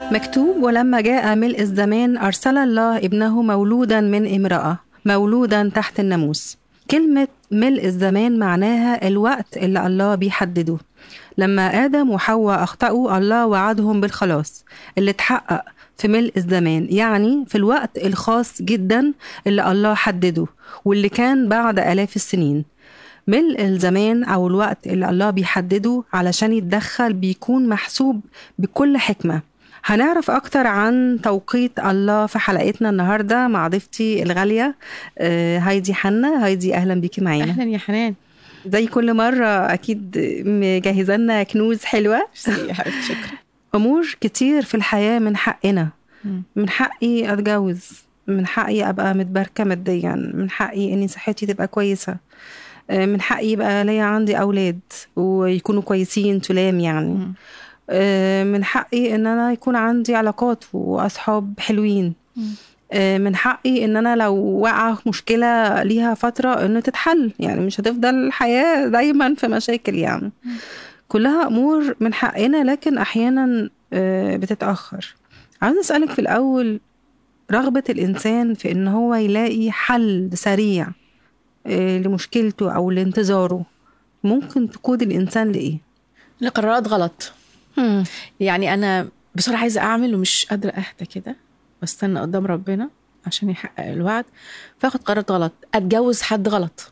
مكتوب ولما جاء ملء الزمان أرسل الله ابنه مولودا من امرأة مولودا تحت الناموس كلمة ملء الزمان معناها الوقت اللي الله بيحدده لما آدم وحواء أخطأوا الله وعدهم بالخلاص اللي اتحقق في ملء الزمان يعني في الوقت الخاص جدا اللي الله حدده واللي كان بعد آلاف السنين ملء الزمان أو الوقت اللي الله بيحدده علشان يتدخل بيكون محسوب بكل حكمة هنعرف أكتر عن توقيت الله في حلقتنا النهاردة مع ضيفتي الغالية آه، هايدي حنا هايدي أهلا بيكي معانا اهلا يا حنان زي كل مرة أكيد مجهزة لنا كنوز حلوة ميرسي يا حبيبتي شكرا أمور كتير في الحياة من حقنا مم. من حقي أتجوز من حقي أبقى متباركة ماديا من حقي إني صحتي تبقى كويسة آه، من حقي يبقى ليا عندي أولاد ويكونوا كويسين تلام يعني مم. آه، من حقي إن أنا يكون عندي علاقات وأصحاب حلوين مم. آه، من حقي ان انا لو واقعه في مشكله ليها فتره انه تتحل يعني مش هتفضل الحياه دايما في مشاكل يعني كلها امور من حقنا لكن احيانا آه، بتتاخر عاوز اسالك في الاول رغبه الانسان في ان هو يلاقي حل سريع آه، لمشكلته او لانتظاره ممكن تقود الانسان لايه القرارات غلط يعني انا بصراحه عايزه اعمل ومش قادره اهدى كده واستنى قدام ربنا عشان يحقق الوعد فاخد قرارات غلط اتجوز حد غلط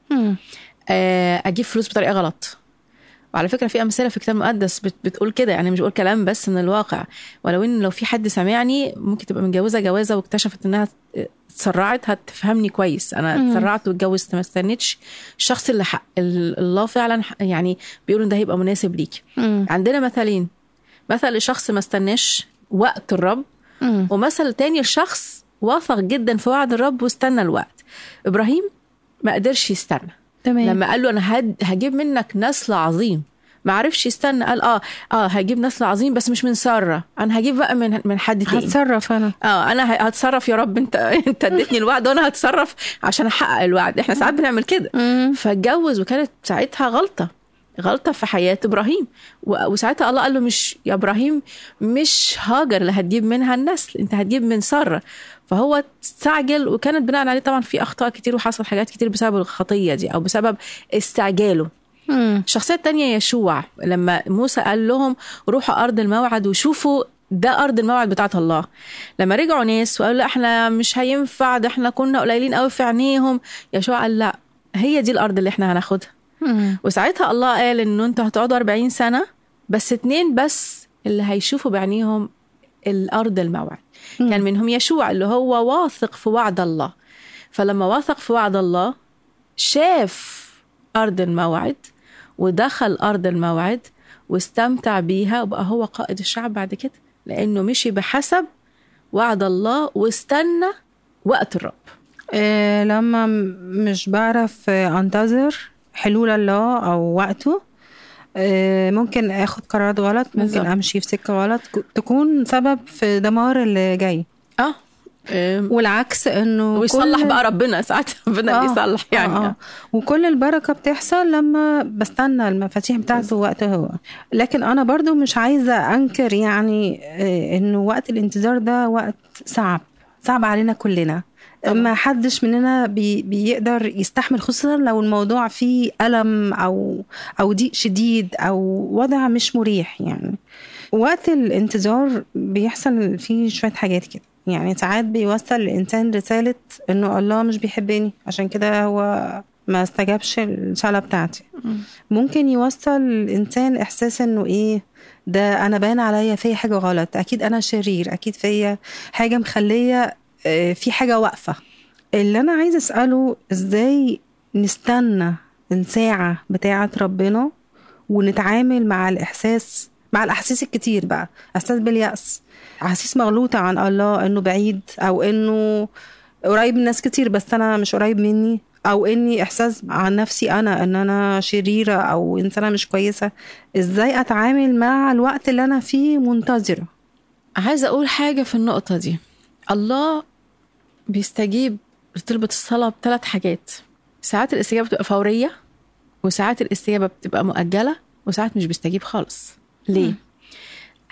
آه، اجيب فلوس بطريقه غلط وعلى فكره في امثله في الكتاب المقدس بت بتقول كده يعني مش بقول كلام بس من الواقع ولو ان لو في حد سامعني ممكن تبقى متجوزه جوازه واكتشفت انها اتسرعت هتفهمني كويس انا مم. اتسرعت واتجوزت ما استنيتش الشخص اللي حق ال- الله فعلا ح- يعني بيقول ان ده هيبقى مناسب ليكي عندنا مثلين مثل لشخص ما استناش وقت الرب ومثل تاني لشخص وثق جدا في وعد الرب واستنى الوقت ابراهيم ما قدرش يستنى تمام لما قال له انا هد- هجيب منك نسل عظيم ما عرفش يستنى قال اه اه هجيب نسل عظيم بس مش من ساره انا هجيب بقى من من حد تاني هتصرف انا اه انا ه- هتصرف يا رب انت انت اديتني الوعد وانا هتصرف عشان احقق الوعد احنا ساعات بنعمل كده فاتجوز وكانت ساعتها غلطه غلطه في حياه ابراهيم و- وساعتها الله قال له مش يا ابراهيم مش هاجر اللي هتجيب منها النسل انت هتجيب من ساره فهو استعجل وكانت بناء عليه طبعا في اخطاء كتير وحصل حاجات كتير بسبب الخطيه دي او بسبب استعجاله الشخصية التانية يشوع لما موسى قال لهم روحوا أرض الموعد وشوفوا ده أرض الموعد بتاعت الله لما رجعوا ناس وقالوا لا احنا مش هينفع ده احنا كنا قليلين قوي في عينيهم يشوع قال لا هي دي الأرض اللي احنا هناخدها وساعتها الله قال انه انتوا هتقعدوا 40 سنة بس اتنين بس اللي هيشوفوا بعينيهم الأرض الموعد مم. كان منهم يشوع اللي هو واثق في وعد الله فلما واثق في وعد الله شاف أرض الموعد ودخل أرض الموعد واستمتع بيها وبقى هو قائد الشعب بعد كده لأنه مشي بحسب وعد الله واستنى وقت الرب إيه لما م- مش بعرف آه، انتظر حلول الله او وقته إيه ممكن اخد قرارات غلط ممكن بالظبط. امشي في سكه غلط ك- تكون سبب في دمار اللي جاي اه أم، والعكس انه ويصلح كل- بقى ربنا ساعات ربنا آه، بيصلح يعني آه آه. وكل البركه بتحصل لما بستنى المفاتيح بتاعته وقته هو لكن انا برضو مش عايزه انكر يعني آه، انه وقت الانتظار ده وقت صعب صعب علينا كلنا طبعاً. ما حدش مننا بي بيقدر يستحمل خصوصا لو الموضوع فيه ألم أو أو ضيق شديد أو وضع مش مريح يعني وقت الانتظار بيحصل فيه شوية حاجات كده يعني ساعات بيوصل الإنسان رسالة إنه الله مش بيحبني عشان كده هو ما استجابش الصلاة بتاعتي مم. ممكن يوصل الإنسان إحساس إنه إيه ده أنا باين عليا فيا حاجة غلط أكيد أنا شرير أكيد فيا حاجة مخلية آه، في حاجة واقفة اللي أنا عايزة أسأله إزاي نستنى الساعة بتاعة ربنا ونتعامل مع الإحساس مع الأحاسيس الكتير بقى إحساس باليأس أحاسيس مغلوطة عن الله إنه بعيد أو إنه قريب من ناس كتير بس أنا مش قريب مني أو إني إحساس عن نفسي أنا إن أنا شريرة أو إنسانة مش كويسة إزاي أتعامل مع الوقت اللي أنا فيه منتظرة عايزة أقول حاجة في النقطة دي الله بيستجيب لطلبة الصلاة بثلاث حاجات ساعات الاستجابة بتبقى فورية وساعات الاستجابة بتبقى مؤجلة وساعات مش بيستجيب خالص ليه؟ مم.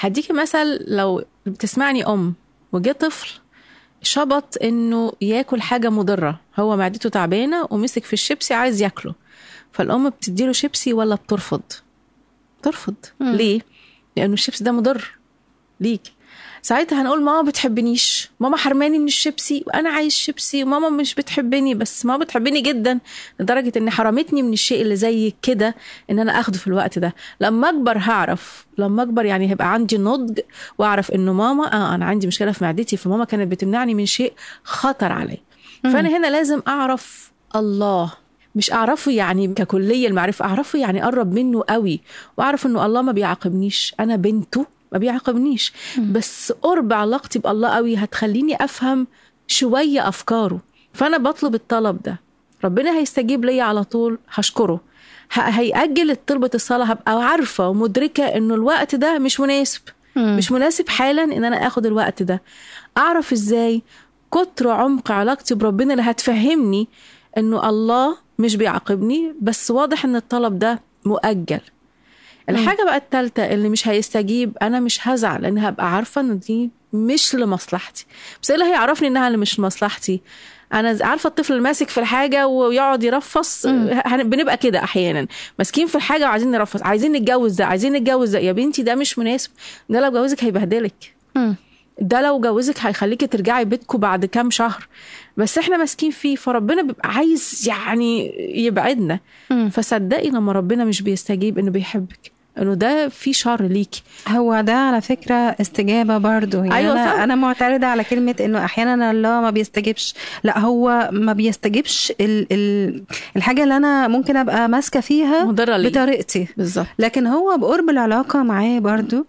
هديكي مثل لو بتسمعني ام وجه طفل شبط انه ياكل حاجه مضره هو معدته تعبانه ومسك في الشيبسي عايز ياكله فالام بتديله شيبسي ولا بترفض ترفض مم. ليه لانه الشيبسي ده مضر ليك ساعتها هنقول ماما بتحبنيش ماما حرماني من الشيبسي وانا عايز شيبسي وماما مش بتحبني بس ماما بتحبني جدا لدرجه ان حرمتني من الشيء اللي زي كده ان انا اخده في الوقت ده لما اكبر هعرف لما اكبر يعني هيبقى عندي نضج واعرف انه ماما اه انا عندي مشكله في معدتي فماما كانت بتمنعني من شيء خطر علي فانا هنا لازم اعرف الله مش اعرفه يعني ككليه المعرفه اعرفه يعني اقرب منه قوي واعرف انه الله ما بيعاقبنيش انا بنته ما بيعاقبنيش بس قرب علاقتي بالله قوي هتخليني افهم شويه افكاره فانا بطلب الطلب ده ربنا هيستجيب لي على طول هشكره ه- هيأجل طلبة الصلاة هبقى عارفة ومدركة انه الوقت ده مش مناسب مم. مش مناسب حالا ان انا اخد الوقت ده اعرف ازاي كتر عمق علاقتي بربنا اللي هتفهمني انه الله مش بيعاقبني بس واضح ان الطلب ده مؤجل الحاجة بقى التالتة اللي مش هيستجيب أنا مش هزعل لأن هبقى عارفة إن دي مش لمصلحتي بس إيه اللي هيعرفني إنها اللي مش لمصلحتي أنا ز- عارفة الطفل اللي ماسك في الحاجة ويقعد يرفص هن- بنبقى كده أحيانا ماسكين في الحاجة وعايزين نرفص عايزين نتجوز ده عايزين نتجوز ده يا بنتي ده مش مناسب ده لو جوزك هيبهدلك مم. ده لو جوزك هيخليكي ترجعي بيتكم بعد كام شهر بس احنا ماسكين فيه فربنا بيبقى عايز يعني يبعدنا مم. فصدقي لما ربنا مش بيستجيب انه بيحبك انه ده في شر ليكي هو ده على فكرة استجابة برضو يعني أيوة أنا, طبعا. أنا معترضة على كلمة إنه أحيانا الله ما بيستجيبش لا هو ما بيستجيبش ال ال الحاجة اللي أنا ممكن أبقى ماسكة فيها مضرة ليه بطريقتي بالظبط لكن هو بقرب العلاقة معاه برضو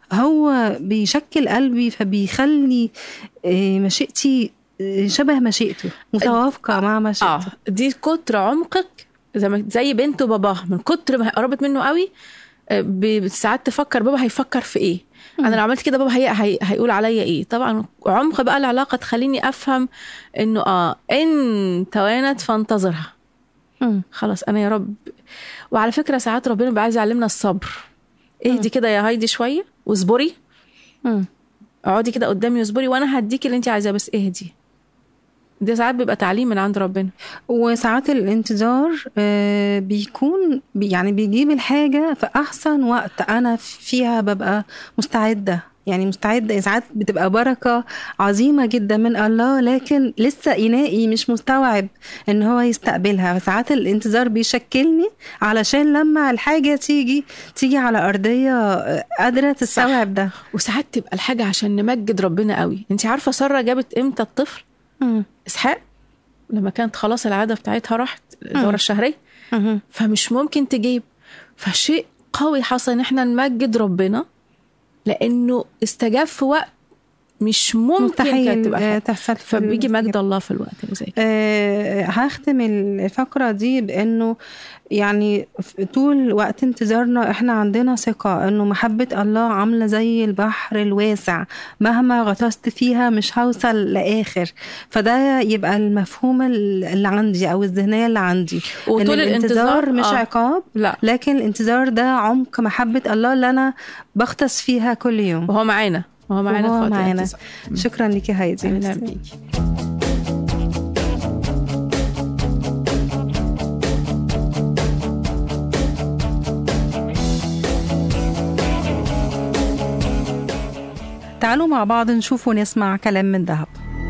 هو بيشكل قلبي فبيخلي آه، مشيئتي آه، شبه مشيئته متوافقة مع مشيئته اه دي كتر عمقك زي ما زي بنت وباباها من كتر ما هي قربت منه قوي آه، ب- ساعات تفكر بابا هيفكر في ايه انا لو عملت كده بابا هي هي هيقول عليا ايه طبعا عمق بقى العلاقه تخليني افهم انه اه ان توانت فانتظرها مم. خلاص انا يا رب وعلى فكره ساعات ربنا بيبقى عايز يعلمنا الصبر اهدي كده يا هايدي شويه واصبري مم. اقعدي كده قدامي واصبري وانا هديكي اللي انت عايزاه بس اهدي ده ساعات بيبقى تعليم من عند ربنا وساعات الانتظار آه، بيكون بي- يعني بيجيب الحاجة في أحسن وقت أنا فيها ببقى مستعدة يعني مستعدة ساعات بتبقى بركة عظيمة جدا من الله لكن لسه إنائي مش مستوعب إن هو يستقبلها ساعات الانتظار بيشكلني علشان لما الحاجة تيجي تيجي على أرضية آه، قادرة تستوعب ده وساعات تبقى الحاجه عشان نمجد ربنا قوي انت عارفه ساره جابت امتى الطفل مم. اسحاق لما كانت خلاص العاده بتاعتها راحت الدوره الشهريه مهم. فمش ممكن تجيب فشيء قوي حصل ان احنا نمجد ربنا لانه استجاب في وقت مش ممكن كانت مستحيل تبقى آه، حاجة. تحصل في فبيجي الاستجابة. مجد الله في الوقت اللي زي كده آه، هختم الفقرة دي بأنه يعني في طول وقت انتظارنا احنا عندنا ثقة انه محبة الله عاملة زي البحر الواسع مهما غطست فيها مش هوصل لآخر فده يبقى المفهوم اللي عندي او الذهنية اللي عندي ان وطول الانتظار الانتظار مش آه. عقاب لا لكن الانتظار ده عمق محبة الله اللي انا بغطس فيها كل يوم وهو معانا وهو معانا وهو في وقت معانا. الانتظار شكرا لك هايدي اهلا بيكي تعالوا مع بعض نشوف ونسمع كلام من ذهب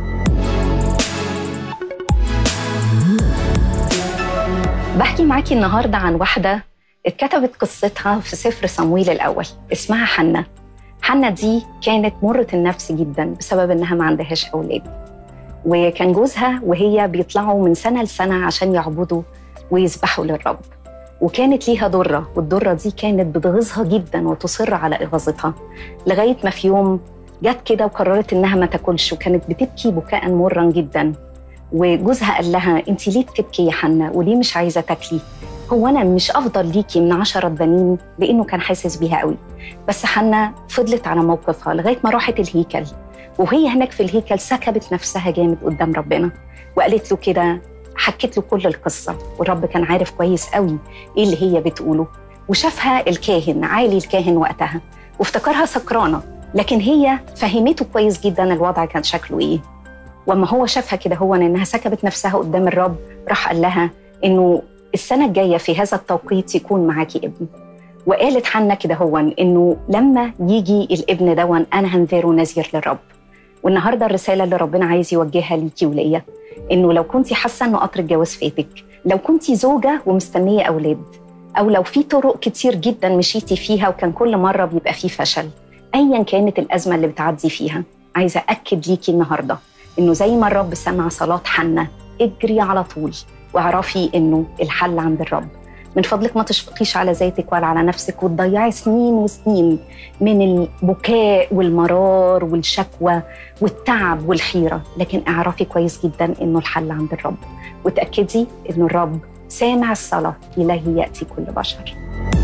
بحكي معاكي النهارده عن واحدة اتكتبت قصتها في سفر صمويل الأول اسمها حنة حنة دي كانت مرة النفس جدا بسبب إنها ما عندهاش أولاد وكان جوزها وهي بيطلعوا من سنة لسنة عشان يعبدوا ويذبحوا للرب وكانت ليها ضرة والضرة دي كانت بتغيظها جدا وتصر على إغاظتها لغاية ما في يوم جت كده وقررت إنها ما تاكلش وكانت بتبكي بكاء مرا جدا وجوزها قال لها انت ليه بتبكي يا حنة وليه مش عايزة تاكلي هو أنا مش أفضل ليكي من عشرة بنين لأنه كان حاسس بيها قوي بس حنة فضلت على موقفها لغاية ما راحت الهيكل وهي هناك في الهيكل سكبت نفسها جامد قدام ربنا وقالت له كده حكت له كل القصة والرب كان عارف كويس قوي إيه اللي هي بتقوله وشافها الكاهن عالي الكاهن وقتها وافتكرها سكرانه لكن هي فهمته كويس جدا الوضع كان شكله ايه وما هو شافها كده هو انها سكبت نفسها قدام الرب راح قال لها انه السنه الجايه في هذا التوقيت يكون معاكي ابن وقالت حنا كده هو انه لما يجي الابن دون انا هنذره نذير للرب والنهارده الرساله اللي ربنا عايز يوجهها ليكي وليا انه لو كنت حاسه انه قطر الجواز فاتك لو كنت زوجه ومستنيه اولاد او لو في طرق كتير جدا مشيتي فيها وكان كل مره بيبقى فيه فشل ايا كانت الازمه اللي بتعدي فيها عايزه اكد ليكي النهارده انه زي ما الرب سمع صلاه حنا اجري على طول واعرفي انه الحل عند الرب من فضلك ما تشفقيش على ذاتك ولا على نفسك وتضيعي سنين وسنين من البكاء والمرار والشكوى والتعب والحيره لكن اعرفي كويس جدا انه الحل عند الرب وتاكدي انه الرب سامع الصلاه اليه ياتي كل بشر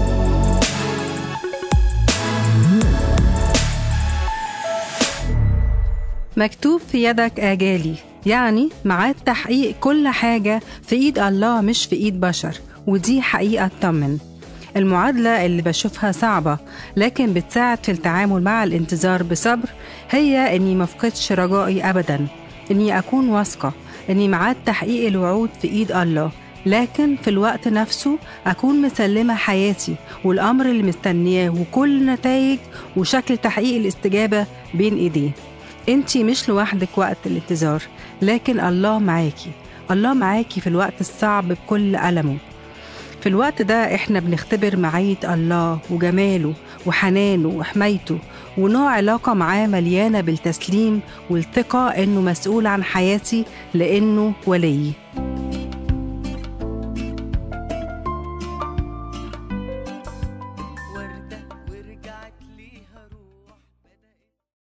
مكتوب في يدك آجالي يعني معاد تحقيق كل حاجة في إيد الله مش في إيد بشر ودي حقيقة تطمن المعادلة اللي بشوفها صعبة لكن بتساعد في التعامل مع الانتظار بصبر هي إني مفقدش رجائي أبدا إني أكون واثقة إني معاد تحقيق الوعود في إيد الله لكن في الوقت نفسه أكون مسلمة حياتي والأمر اللي مستنياه وكل نتائج وشكل تحقيق الاستجابة بين إيديه انتي مش لوحدك وقت الانتظار لكن الله معاكي الله معاكي في الوقت الصعب بكل ألمه في الوقت ده احنا بنختبر معية الله وجماله وحنانه وحمايته ونوع علاقة معاه مليانة بالتسليم والثقة انه مسؤول عن حياتي لانه ولي